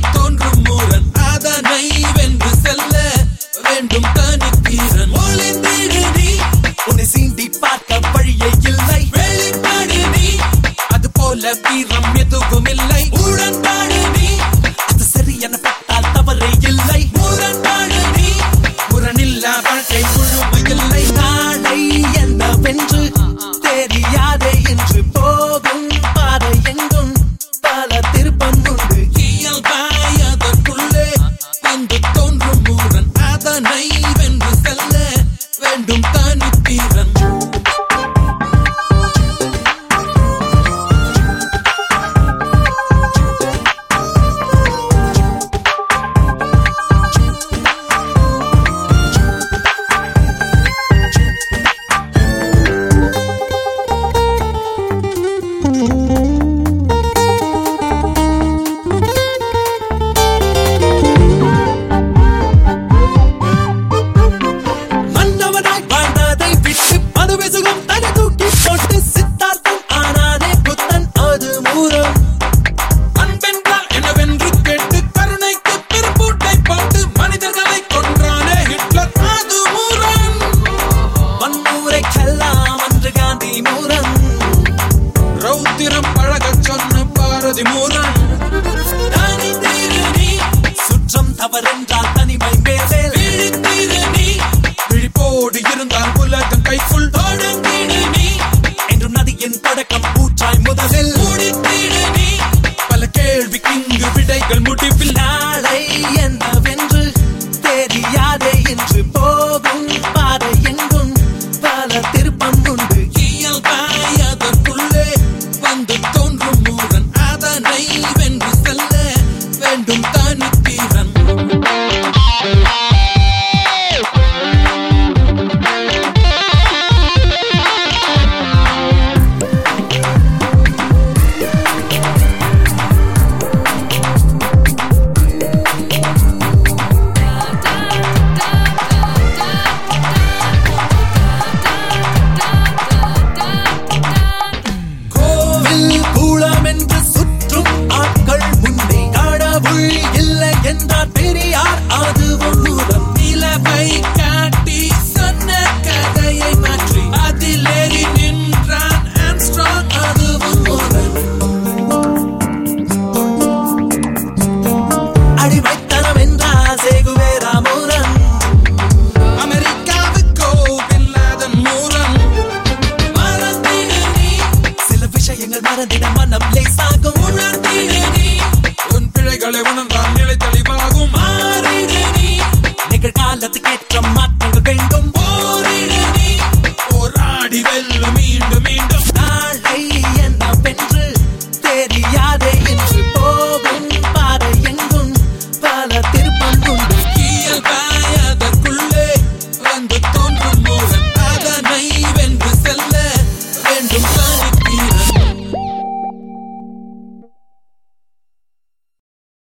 தோன்றும் மூரன் அதனை வென்று செல்ல வேண்டும் தனி தீரன் ஒளிந்திடு நீ உன்னை சீண்டி பார்க்க வழியே இல்லை வெளிப்பாடு நீ அது போல வீரம் எதுவும் இல்லை உடன்பாடு நீ அது சரியென பட்டால் தவறே இல்லை முரண்பாடு நீ முரணில்லா வாழ்க்கை முழுமையில்லை நாளை என்னவென்று தெரியாதே என்று போகும் பாதை எங்கும் பல திருப்பம் உண்டு இயல்பாய் அதற்குள்ளே வந்து தோன்றும் மூரன் அதனை வென்று செல்ல வேண்டும் தனி தீரன் மன்னவனாய் வாழ்ந்ததை விட்டு மதுவை சுகம் தனி தூக்கி போட்டு சித்தார்த்தம் ஆனானே புத்தன் அது மூலம் அன்பென்றால் என்னவென்று கேட்டு கருணைக்கு பெருப்பூட்டை போட்டு மனிதர்களை கொன்றானே ஹிட்லர் அது மூரன் வன்முறைக்கெல்லாம் அன்று காந்தி மூலம் ரௌத்திரம் பழகச் சொன்ன பாரதி மூரன் தனி தீரு நீ சுற்றம் தவறென்றால் தனிமை மேலே விழித்தீரு நீ விழிப்போடு இருந்தால் உலகம் கைக்குள் தொடங்கிடு நீ என்றும் நதியின் தொடக்கம் ஊற்றாய் முதலில் முடித்திடு நீ பல கேள்விக்கு இங்கு விடைகள் முடிவில் நாளை என்னவென்று தெரியாதே என்று போகும் பாதை எங்கும் பல திருப்பம் உண்டு இயல்பாய் அதற்குள்ளே வந்து தோன்றும் மூரன் அதனை வென்று செல்ல வேண்டும் தனி தீரன் கோவில் கூளம் என்று சுற்றும் ஆட்கள் முன்னே கடவுள் இல்லை என்றார் பெரியார் அதுவும் மூலம் நிலவை காட்டி சொன்ன கதையை மாற்றி அதில் ஏறி நின்றான் ஆம்ஸ்ட்ராங் அதுவும் மூரன் அடிமைத்தனம் என்றார் சேகுவேரா மூலம் அமெரிக்காவுக்கோ பில்லாதன் மூரன் மறந்திடு நீ சில விஷயங்கள் மறந்திட மனம் லேசாகும் உணர்ந்திடு நீ உன் பிழைகளை உணர்ந்தால் நிலை தெளிவாகும் மாறிடு நீ நிகழ்காலத்துக்கேற்ற